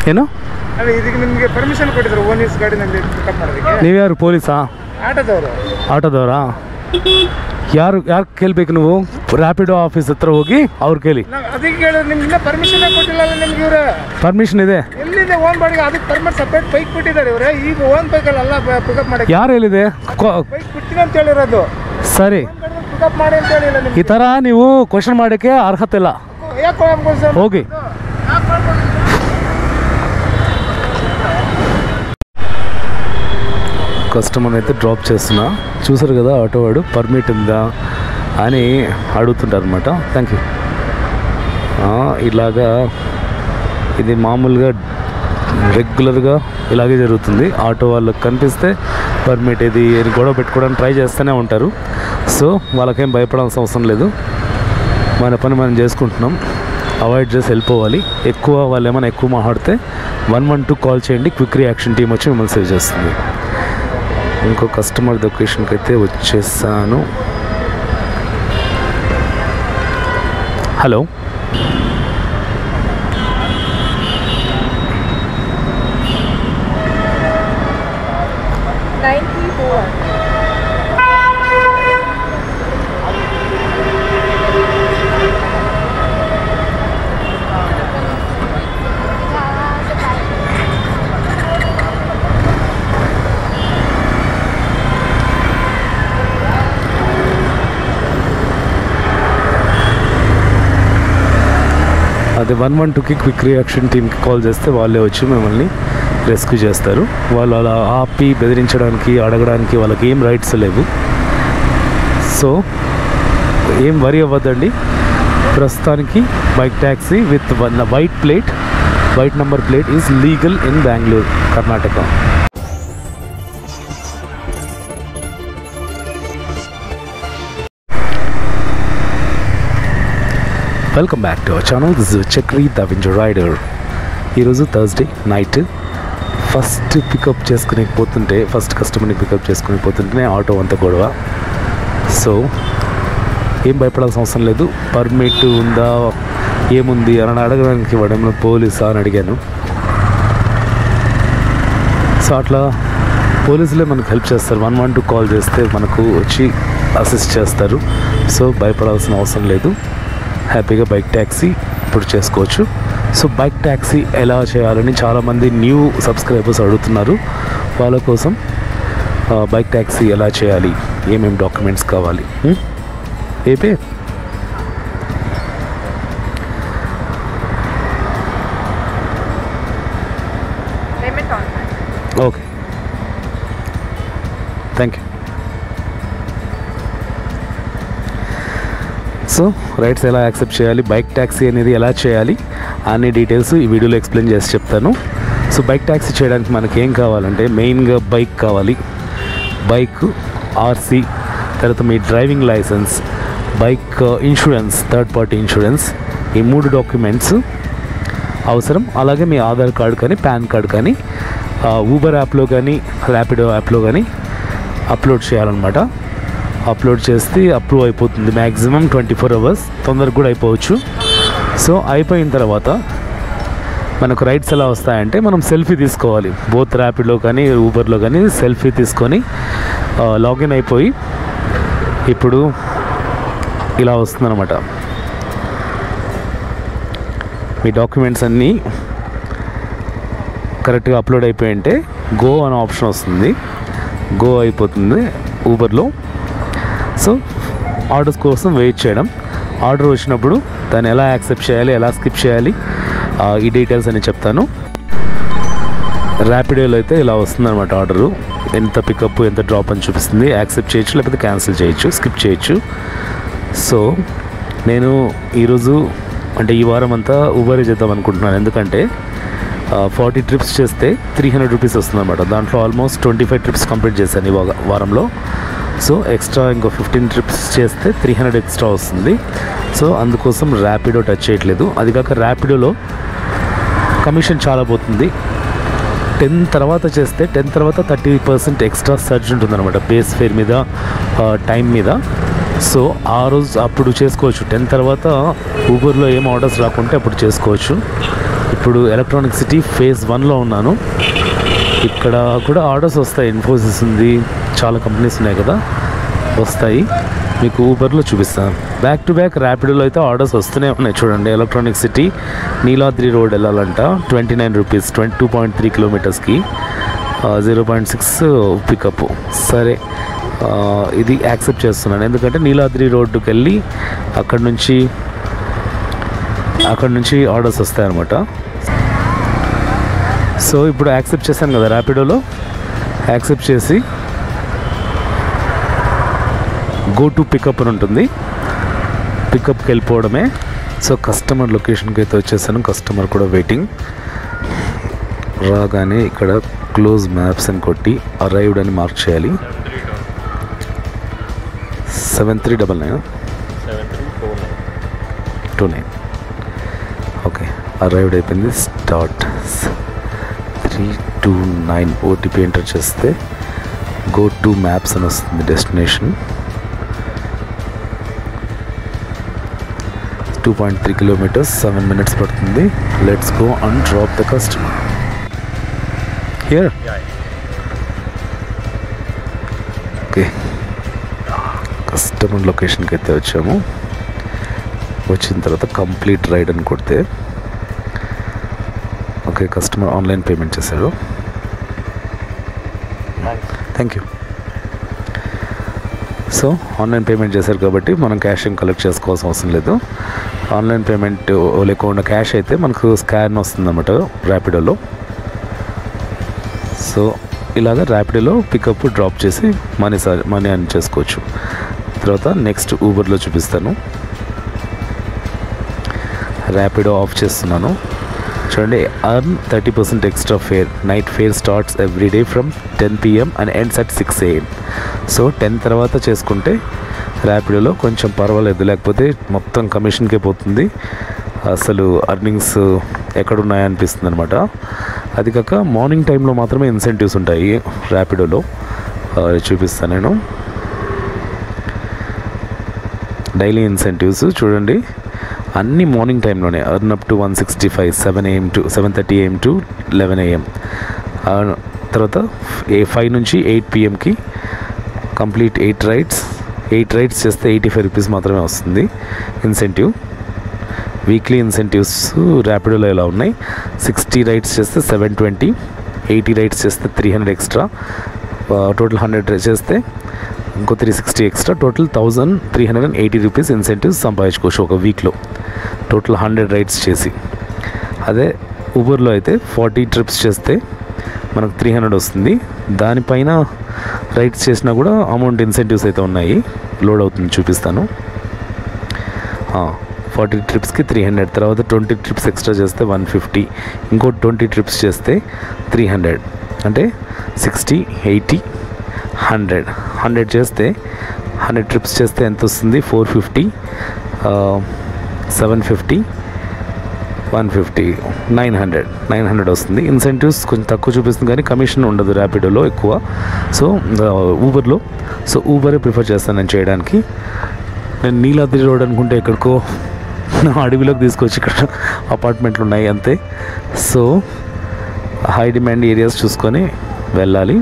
ಏನು ಅದೇ ಇದಕ್ಕೆ ನಿಮಗೆ ಪರ್ಮಿಷನ್ ಕೊಟ್ಟಿದ್ರು ಓನ್ ಯೂಸ್ ಗಾಡಿನಲ್ಲಿ ಪಿಕಪ್ ಮಾಡೋದಕ್ಕೆ ನೀವ್ಯಾರು ಪೊಲೀಸಾ ಆಟೋದವರು ಆಟೋದವರಾ ಯಾರು ಯಾರು ಕೇಳಬೇಕು ನೀವು ರ್ಯಾಪಿಡೋ ಆಫೀಸ್ ಹತ್ರ ಹೋಗಿ ಅವ್ರು ಕೇಳಿ ನಾವು ಅದಕ್ಕೆ ಕೇಳಿದ್ರೆ ನಿಮ್ಗೆ ಇನ್ನೂ ಪರ್ಮಿಷನ್ ಕೊಟ್ಟಿಲ್ಲ ನಿಮ್ಗೆ ಇವ್ರೆ ಪರ್ಮಿಷನ್ ಇದೆ ಎಲ್ಲಿದೆ ಓನ್ ಬಾಡಿಗೆ ಅದಕ್ಕೆ ಪರ್ಮಿಟ್ ಸಪ್ರೇಟ್ ಬೈಕ್ ಕೊಟ್ಟಿದ್ದಾರೆ ಇವ್ರೆ ಈಗ ಓನ್ ಬೈಕಲ್ಲ ಪಿಕಪ್ ಮಾಡಕ್ಕೆ ಯಾರು ಹೇಳಿದೆ ಕೊ- ಬೈಕ್ ಬಿಡ್ತೀನಿ ಅಂತ ಹೇಳಿರೋದು ಸರಿ ಪಿಕಪ್ ಮಾಡಿ ಅಂತ ಹೇಳಿಲ್ಲ ಈ ನಿಮ್ಗೆ ಥರ ನೀವು ಕ್ವಶನ್ ಮಾಡೋಕ್ಕೆ ಅರ್ಹತೆ ಇಲ್ಲ ಯಾಕೆ ಅನ್ಕೊಂಡು ಹೋಗಿ ಯಾಕೆ ಮಾಡ್ಕೊಂಡು కస్టమర్ అయితే డ్రాప్ చేస్తున్నా చూసారు కదా ఆటో వాడు పర్మిట్ ఉందా అని అడుగుతుంటారు అనమాట థ్యాంక్ యూ ఇలాగా ఇది మామూలుగా రెగ్యులర్గా ఇలాగే జరుగుతుంది ఆటో వాళ్ళకి కనిపిస్తే పర్మిట్ ఇది అని గొడవ పెట్టుకోవడానికి ట్రై చేస్తూనే ఉంటారు సో వాళ్ళకేం భయపడాల్సిన అవసరం లేదు మన పని మనం చేసుకుంటున్నాం అవాయిడ్ చేసి వెళ్ళిపోవాలి ఎక్కువ వాళ్ళు ఏమైనా ఎక్కువ మాట్లాడితే వన్ వన్ టూ కాల్ చేయండి క్విక్ రియాక్షన్ టీం వచ్చి మిమ్మల్ని సేవ్ చేస్తుంది ఇంకో కస్టమర్ లొకేషన్కి అయితే వచ్చేసాను హలో Ninety four. అది వన్ వన్ టూకి క్విక్ రియాక్షన్ టీమ్కి కాల్ చేస్తే వాళ్ళే వచ్చి మిమ్మల్ని రెస్క్యూ చేస్తారు వాళ్ళు అలా ఆపి బెదిరించడానికి అడగడానికి వాళ్ళకి ఏం రైట్స్ లేవు సో ఏం వరి అవ్వద్దండి ప్రస్తుతానికి bike taxi with one white plate white number plate is legal in Bengaluru Karnataka welcome back to our channel this Chakri the winger rider ఈరోజు థర్స్డే నైట్ ఫస్ట్ పికప్ చేసుకుని పోతుంటే ఫస్ట్ కస్టమర్ని పికప్ చేసుకుని పోతుంటేనే ఆటో అంతా గొడవ సో ఏం భయపడాల్సిన అవసరం లేదు పర్మిట్ ఉందా ఏముంది అని అడగడానికి వాడేమో పోలీసా అని అడిగాను సో అట్లా పోలీసులే మనకు హెల్ప్ చేస్తారు వన్ వన్ టూ కాల్ చేస్తే మనకు వచ్చి అసిస్ట్ చేస్తారు సో భయపడాల్సిన అవసరం లేదు హ్యాపీగా బైక్ ట్యాక్సీ ఇప్పుడు చేసుకోవచ్చు సో బైక్ ట్యాక్సీ ఎలా చేయాలని చాలామంది న్యూ సబ్స్క్రైబర్స్ అడుగుతున్నారు వాళ్ళ కోసం ఆ, బైక్ ట్యాక్సీ ఎలా చేయాలి ఏమేమి డాక్యుమెంట్స్ కావాలి హ్మ్? ఏపే Payment online. Okay thank you so rides ఎలా యాక్సెప్ట్ చేయాలి బైక్ ట్యాక్సీ అనేది ఎలా చేయాలి అన్ని డీటెయిల్స్ ఈ వీడియోలో ఎక్స్ప్లెయిన్ చేసి చెప్తాను సో బైక్ ట్యాక్సీ చేయడానికి మనకి ఏం కావాలంటే మెయిన్గా బైక్ కావాలి బైక్ ఆర్సీ తర్వాత మీ driving licence bike insurance third party insurance ఈ మూడు డాక్యుమెంట్స్ అవసరం అలాగే మీ ఆధార్ కార్డు కానీ పాన్ కార్డు కానీ ఊబర్ యాప్లో కానీ ర్యాపిడో యాప్లో కానీ అప్లోడ్ చేయాలన్నమాట అప్లోడ్ చేస్తే అప్రూవ్ అయిపోతుంది మ్యాక్సిమం ట్వంటీ ఫోర్ అవర్స్ తొందరగా కూడా అయిపోవచ్చు సో అయిపోయిన తర్వాత మనకు రైట్స్ ఎలా వస్తాయంటే మనం సెల్ఫీ తీసుకోవాలి బోత్ ర్యాపిడ్లో కానీ ఊబర్లో కానీ సెల్ఫీ తీసుకొని లాగిన్ అయిపోయి ఇప్పుడు ఇలా వస్తుందన్నమాట మీ డాక్యుమెంట్స్ అన్నీ కరెక్ట్గా అప్లోడ్ అయిపోయి ఉంటే గో అనే ఆప్షన్ వస్తుంది గో అయిపోతుంది ఊబర్లో సో ఆర్డర్స్ కోసం వెయిట్ చేయడం ఆర్డర్ వచ్చినప్పుడు దాన్ని ఎలా యాక్సెప్ట్ చేయాలి ఎలా స్కిప్ చేయాలి ఆ, ఈ డీటెయిల్స్ అని చెప్తాను ర్యాపిడోలో అయితే ఇలా వస్తుందన్నమాట ఆర్డరు ఎంత పికప్ ఎంత డ్రాప్ అని చూపిస్తుంది యాక్సెప్ట్ చేయొచ్చు లేకపోతే క్యాన్సిల్ చేయొచ్చు స్కిప్ చేయొచ్చు సో నేను ఈరోజు అంటే ఈ వారం అంతా ఊబరే చేద్దాం అనుకుంటున్నాను ఎందుకంటే ఫార్టీ ట్రిప్స్ చేస్తే త్రీ హండ్రెడ్ రూపీస్ వస్తుందన్నమాట దాంట్లో almost twenty five trips complete చేశాను ఈ వా- వారంలో సో ఎక్స్ట్రా ఇంకో ఫిఫ్టీన్ ట్రిప్స్ చేస్తే త్రీ హండ్రెడ్ ఎక్స్ట్రా వస్తుంది సో అందుకోసం ర్యాపిడో టచ్ చేయట్లేదు అది కాక ర్యాపిడోలో కమిషన్ చాలా పోతుంది టెన్ తర్వాత చేస్తే టెన్ తర్వాత థర్టీ పర్సెంట్ ఎక్స్ట్రా సర్జ్ ఉంటుందన్నమాట బేస్ ఫేర్ మీద టైం మీద సో ఆ రోజు అప్పుడు చేసుకోవచ్చు టెన్ తర్వాత ఊబర్లో ఏం ఆర్డర్స్ రాకుంటే అప్పుడు చేసుకోవచ్చు ఇప్పుడు ఎలక్ట్రానిక్ సిటీ ఫేజ్ వన్లో ఉన్నాను ఇక్కడ కూడా ఆర్డర్స్ వస్తాయి ఇన్ఫోసిస్ ఉంది చాలా కంపెనీస్ ఉన్నాయి కదా వస్తాయి మీకు ఊబర్లో చూపిస్తాను బ్యాక్ టు బ్యాక్ ర్యాపిడోలో అయితే ఆర్డర్స్ వస్తూనే ఉన్నాయి చూడండి ఎలక్ట్రానిక్ సిటీ నీలాద్రి రోడ్ వెళ్ళాలంట twenty nine rupees twenty two point three కిలోమీటర్స్కి జీరో పాయింట్ సిక్స్ పికప్ సరే ఆ, ఇది యాక్సెప్ట్ చేస్తున్నాను ఎందుకంటే నీలాద్రి రోడ్డుకి వెళ్ళి అక్కడ నుంచి అక్కడ నుంచి ఆర్డర్స్ వస్తాయన్నమాట సో ఇప్పుడు యాక్సెప్ట్ చేశాను కదా ర్యాపిడోలో యాక్సెప్ట్ చేసి గో టు పికప్ అని ఉంటుంది పికప్కి వెళ్ళిపోవడమే సో కస్టమర్ లొకేషన్కి అయితే వచ్చేసాను కస్టమర్ కూడా వెయిటింగ్ రాగానే ఇక్కడ క్లోజ్ మ్యాప్స్ అని కొట్టి అరైవ్డ్ అని మార్క్ చేయాలి seven three double nine two nine okay arrived అయిపోయింది start three two nine OTP enter చేస్తే గో టు మ్యాప్స్ అని వస్తుంది destination two point three kilometres seven minutes పడుతుంది let's go and drop the customer here okay customer లొకేషన్కి అయితే వచ్చాము వచ్చిన తర్వాత కంప్లీట్ రైడ్ అని కొడితే ఓకే కస్టమర్ ఆన్లైన్ పేమెంట్ చేశాడు thank you so online payment చేశారు కాబట్టి మనం క్యాష్ ఏం కలెక్ట్ చేసుకోవాల్సిన అవసరం లేదు ఆన్లైన్ పేమెంట్ లేకుండా క్యాష్ అయితే మనకు స్కాన్ వస్తుందన్నమాట ర్యాపిడోలో సో ఇలాగ ర్యాపిడోలో పికప్ డ్రాప్ చేసి మనీ సార్ మనీ అని చేసుకోవచ్చు తర్వాత నెక్స్ట్ ఊబర్లో చూపిస్తాను ర్యాపిడో ఆఫ్ చేస్తున్నాను చూడండి earn thirty percent extra fare night fare starts every day from ten PM and ends at six AM so ten తర్వాత చేసుకుంటే ర్యాపిడోలో కొంచెం పర్వాలేదు లేకపోతే మొత్తం కమిషన్కే పోతుంది అసలు అర్నింగ్స్ ఎక్కడున్నాయో అనిపిస్తుంది అనమాట అది కాక మార్నింగ్ టైంలో మాత్రమే ఇన్సెంటివ్స్ ఉంటాయి ర్యాపిడోలో ఆ, చూపిస్తాను నేను డైలీ ఇన్సెంటివ్స్ చూడండి అన్ని మార్నింగ్ టైంలోనే earn up to one sixty five seven AM to seven thirty AM to eleven AM తర్వాత ఏ ఫైవ్ నుంచి ఎయిట్ పిఎంకి complete eight rides eight rides చేస్తే ఎయిటీ ఫైవ్ రూపీస్ మాత్రమే వస్తుంది ఇన్సెంటివ్ వీక్లీ ఇన్సెంటివ్స్ ర్యాపిడోలో ఎలా ఉన్నాయి సిక్స్టీ రైడ్స్ చేస్తే సెవెన్ ట్వంటీ ఎయిటీ రైడ్స్ చేస్తే three hundred extra total hundred చేస్తే ఇంకో three sixty extra total thousand three hundred and eighty rupees incentives సంపాదించుకోవచ్చు ఒక వీక్లో టోటల్ హండ్రెడ్ రైడ్స్ చేసి అదే ఊబర్లో అయితే ఫార్టీ ట్రిప్స్ చేస్తే మనకు త్రీ హండ్రెడ్ వస్తుంది దానిపైన రైడ్స్ చేసినా కూడా అమౌంట్ ఇన్సెంటివ్స్ అయితే ఉన్నాయి లోడ్ అవుతుంది చూపిస్తాను ఫార్టీ ట్రిప్స్కి త్రీ హండ్రెడ్ తర్వాత ట్వంటీ ట్రిప్స్ ఎక్స్ట్రా చేస్తే వన్ ఫిఫ్టీ ఇంకో ట్వంటీ ట్రిప్స్ చేస్తే త్రీ హండ్రెడ్ అంటే సిక్స్టీ ఎయిటీ హండ్రెడ్ హండ్రెడ్ చేస్తే హండ్రెడ్ ట్రిప్స్ చేస్తే ఎంత వస్తుంది four fifty seven fifty one fifty nine hundred nine hundred వస్తుంది ఇన్సెంటివ్స్ కొంచెం తక్కువ చూపిస్తుంది కానీ కమిషన్ ఉండదు ర్యాపిడోలో ఎక్కువ సో ఊబర్లో సో ఊబరే ప్రిఫర్ చేస్తాను నేను చేయడానికి నేను నీలాద్రి రోడ్ అనుకుంటే ఎక్కడికో అడవిలోకి తీసుకొచ్చి ఇక్కడ అపార్ట్మెంట్లు ఉన్నాయి అంతే సో హై డిమాండ్ ఏరియాస్ చూసుకొని వెళ్ళాలి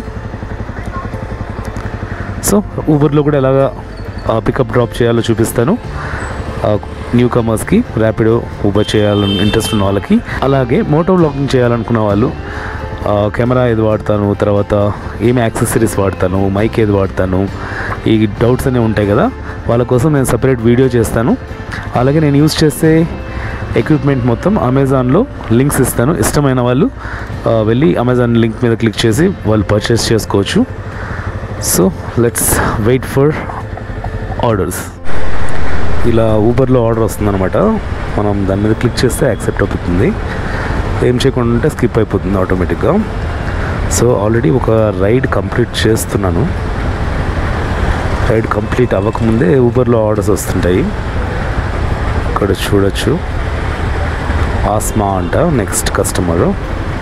సో ఊబర్లో కూడా ఎలాగా పికప్ డ్రాప్ చేయాలో చూపిస్తాను న్యూ కమర్స్కి ర్యాపిడో ఊబర్ చేయాలని ఇంట్రెస్ట్ ఉన్న వాళ్ళకి అలాగే మోటో వ్లాగింగ్ చేయాలనుకున్న వాళ్ళు ఆ, కెమెరా ఏది వాడతాను తర్వాత ఏమి యాక్సెసరీస్ వాడతాను మైక్ ఏది వాడతాను ఈ డౌట్స్ అనేవి ఉంటాయి కదా వాళ్ళ కోసం నేను సపరేట్ వీడియో చేస్తాను అలాగే నేను యూజ్ చేసే ఎక్విప్మెంట్ మొత్తం అమెజాన్లో లింక్స్ ఇస్తాను ఇష్టమైన వాళ్ళు ఆ, వెళ్ళి అమెజాన్ లింక్ మీద క్లిక్ చేసి వాళ్ళు పర్చేస్ చేసుకోవచ్చు so let's wait for orders ఇలా ఊబర్లో ఆర్డర్ వస్తుందన్నమాట మనం దాని మీద క్లిక్ చేస్తే యాక్సెప్ట్ అవుతుంది ఏం చేయకుండా ఉంటే స్కిప్ అయిపోతుంది ఆటోమేటిక్గా సో ఆల్రెడీ ఒక రైడ్ కంప్లీట్ చేస్తున్నాను రైడ్ కంప్లీట్ అవ్వకముందే ఊబర్లో ఆర్డర్స్ వస్తుంటాయి ఇక్కడ చూడొచ్చు ఆస్మా అంట నెక్స్ట్ కస్టమరు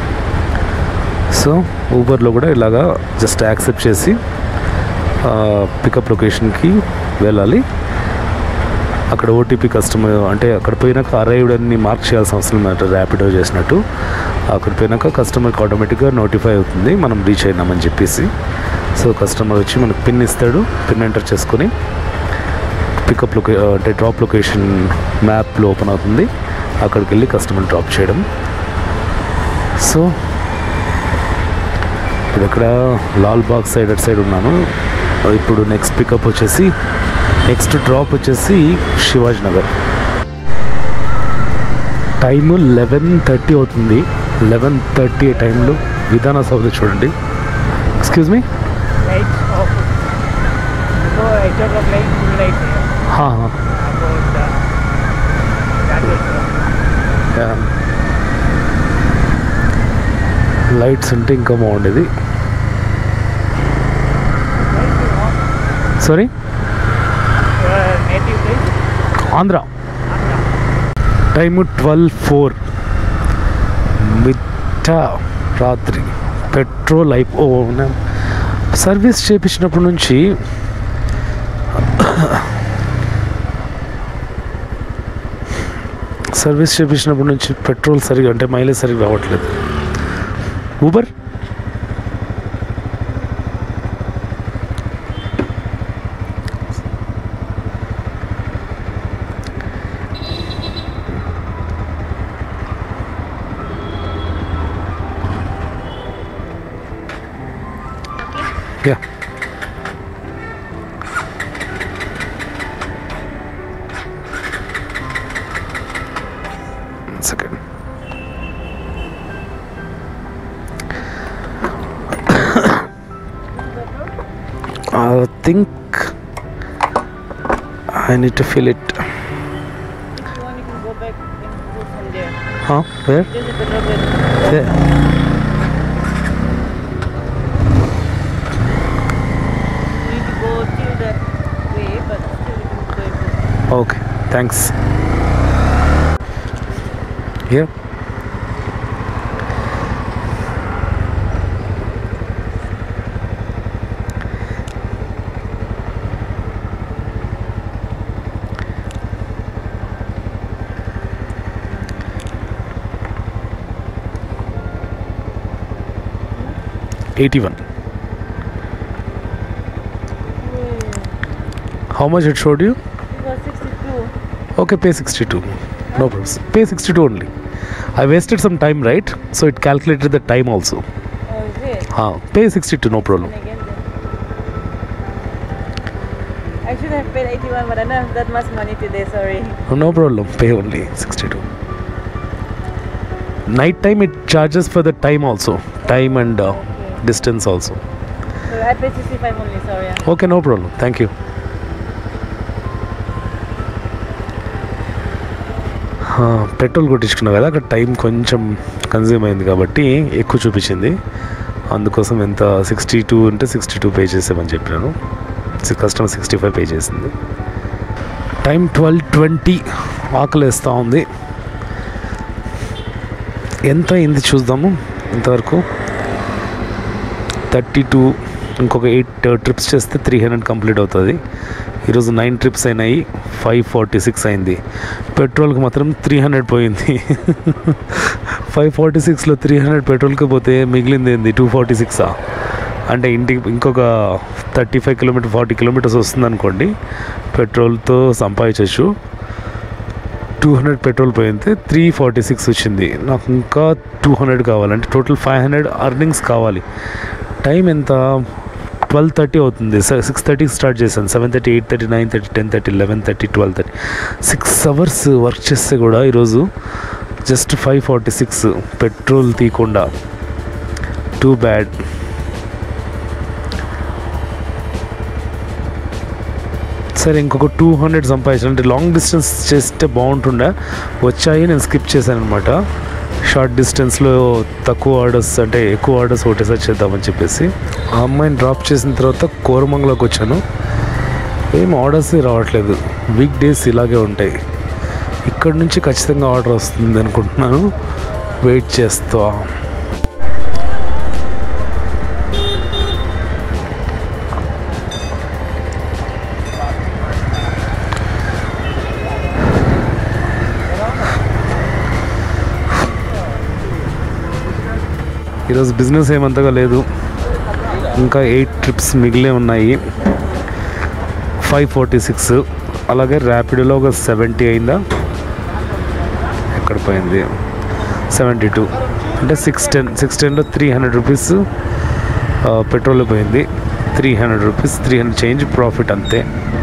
సో ఊబర్లో కూడా ఇలాగా జస్ట్ యాక్సెప్ట్ చేసి పికప్ లొకేషన్కి వెళ్ళాలి అక్కడ ఓటీపీ కస్టమర్ అంటే అక్కడ పోయినాక అరైవ్డ్ అని మార్క్ చేయాల్సిన అవసరం లేదు ర్యాపిడో చేసినట్టు అక్కడ పోయినాక కస్టమర్కి ఆటోమేటిక్గా నోటిఫై అవుతుంది మనం రీచ్ అయినామని చెప్పేసి సో కస్టమర్ వచ్చి మనకు పిన్ ఇస్తాడు పిన్ ఎంటర్ చేసుకొని పికప్ లొకే అంటే డ్రాప్ లొకేషన్ మ్యాప్లో ఓపెన్ అవుతుంది అక్కడికి వెళ్ళి కస్టమర్ డ్రాప్ చేయడం సో ఇది ఇక్కడ లాల్ బాగ్ సైడ్ అటు సైడ్ ఉన్నాను ఇప్పుడు నెక్స్ట్ పికప్ వచ్చేసి నెక్స్ట్ డ్రాప్ వచ్చేసి Shivaji Nagar time eleven thirty అవుతుంది లెవెన్ థర్టీ టైంలో విధాన సౌద చూడండి excuse me Lights off. Before 8 o'clock light, full light here. About uh, that is, uh, lights ఉంటే ఇంకా బాగుండేది sorry your native place? Andhra time twelve four మిట్ట రాత్రి పెట్రోల్ అయిపో సర్వీస్ చేపించినప్పటి నుంచి సర్వీస్ చేపించినప్పటి నుంచి పెట్రోల్ సరిగా అంటే మైలేజ్ సరిగా రావట్లేదు ఊబర్ యా second I think I need to fill it. If you want, you can go back and go from there. Huh? Where? This is the double. There. You need to go till that way, but still you can go and go. Okay. Thanks. Here. Eighty-one. How much it showed you? It was 62. Okay, pay 62. No problems. Pay 62 only. I wasted some time, right? So it calculated the time also. Oh, is it? Ah, pay 62, no problem. And again then. I should have paid 81, but I don't have that much money today, sorry. No problem. Pay only 62. Night time it charges for the time also. Time and uh, Okay. distance also. So I paid 65 only, sorry. ah. Okay, no problem. Thank you. Petrol కొట్టించుకున్నా కదా అక్కడ time కొంచెం consume అయింది కాబట్టి ఎక్కువ చూపించింది అందుకోసం ఎంత సిక్స్టీ టూ అంటే సిక్స్టీ టూ పే చేసామని చెప్పినాను కస్టమర్ సిక్స్టీ ఫైవ్ పే చేసింది టైం ట్వెల్వ్ ట్వంటీ ఆకలేస్తూ ఉంది ఎంత అయింది చూద్దాము ఇంతవరకు థర్టీ టూ ఇంకొక ఎయిట్ ట్రిప్స్ చేస్తే త్రీ హండ్రెడ్ కంప్లీట్ అవుతుంది ఈరోజు నైన్ ట్రిప్స్ అయినాయి ఫైవ్ ఫార్టీ సిక్స్ అయింది పెట్రోల్కి మాత్రం త్రీ హండ్రెడ్ పోయింది ఫైవ్ ఫార్టీ సిక్స్లో త్రీ హండ్రెడ్ పెట్రోల్కి పోతే మిగిలింది ఏంది టూ ఫార్టీ సిక్సా అంటే ఇంటికి ఇంకొక thirty five kilometre forty kilometres వస్తుంది అనుకోండి పెట్రోల్తో సంపాదించవచ్చు టూ హండ్రెడ్ పెట్రోల్ పోయింది త్రీ ఫార్టీ సిక్స్ వచ్చింది నాకు ఇంకా టూ హండ్రెడ్ కావాలంటే టోటల్ ఫైవ్ హండ్రెడ్ అర్నింగ్స్ కావాలి టైం ఎంత ట్వెల్వ్ థర్టీ అవుతుంది సిక్స్ థర్టీకి స్టార్ట్ చేశాను seven thirty eight thirty nine thirty ten thirty eleven thirty twelve thirty six hours work చేస్తే కూడా ఈరోజు just five forty six petrol తీయకుండా టూ బ్యాడ్ సరే ఇంకొక టూ హండ్రెడ్ సంపాదించాను అంటే లాంగ్ డిస్టెన్స్ చేస్తే బాగుంటుండే వచ్చాయి నేను స్కిప్ చేశాను అనమాట షార్ట్ డిస్టెన్స్లో తక్కువ ఆర్డర్స్ అంటే ఎక్కువ ఆర్డర్స్ ఒకటేసారి చేద్దామని చెప్పేసి ఆ అమ్మాయిని డ్రాప్ చేసిన తర్వాత కోరమంగళకి వచ్చాను ఏం ఆర్డర్స్ రావట్లేదు వీక్ డేస్ ఇలాగే ఉంటాయి ఇక్కడ నుంచి ఖచ్చితంగా ఆర్డర్ వస్తుంది అనుకుంటున్నాను వెయిట్ చేస్తా ఈరోజు బిజినెస్ ఏమంతగా లేదు ఇంకా ఎయిట్ ట్రిప్స్ మిగిలే ఉన్నాయి ఫైవ్ ఫార్టీ సిక్స్ అలాగే ర్యాపిడోలో ఒక సెవెంటీ అయిందా ఎక్కడ పోయింది సెవెంటీ టూ అంటే సిక్స్ టెన్ సిక్స్ టెన్లో త్రీ హండ్రెడ్ రూపీస్ పెట్రోల్ పోయింది three hundred rupees three hundred change profit అంతే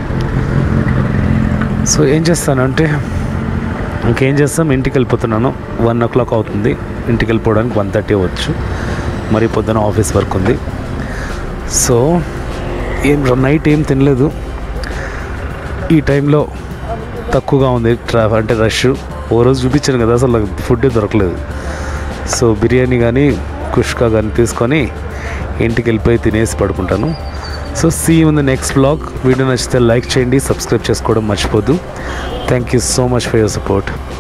సో ఏం చేస్తానంటే ఇంకేం చేస్తాం ఇంటికి వెళ్ళిపోతున్నాను వన్ ఓ క్లాక్ అవుతుంది ఇంటికి వెళ్ళిపోవడానికి వన్ థర్టీ అవ్వచ్చు మరి పొద్దున ఆఫీస్ వర్క్ ఉంది సో ఏం నైట్ ఏం తినలేదు ఈ టైంలో తక్కువగా ఉంది ట్రాఫిక్ అంటే రష్ ఓ రోజు చూపించాను కదా అసలు నాకు ఫుడ్ దొరకలేదు సో బిర్యానీ కానీ కుష్కా కానీ తీసుకొని ఇంటికి వెళ్ళిపోయి తినేసి పడుకుంటాను so see in the next blog video నచ్చితే లైక్ చేయండి సబ్స్క్రైబ్ చేసుకోవడం మర్చిపోద్దు thank you so much for your support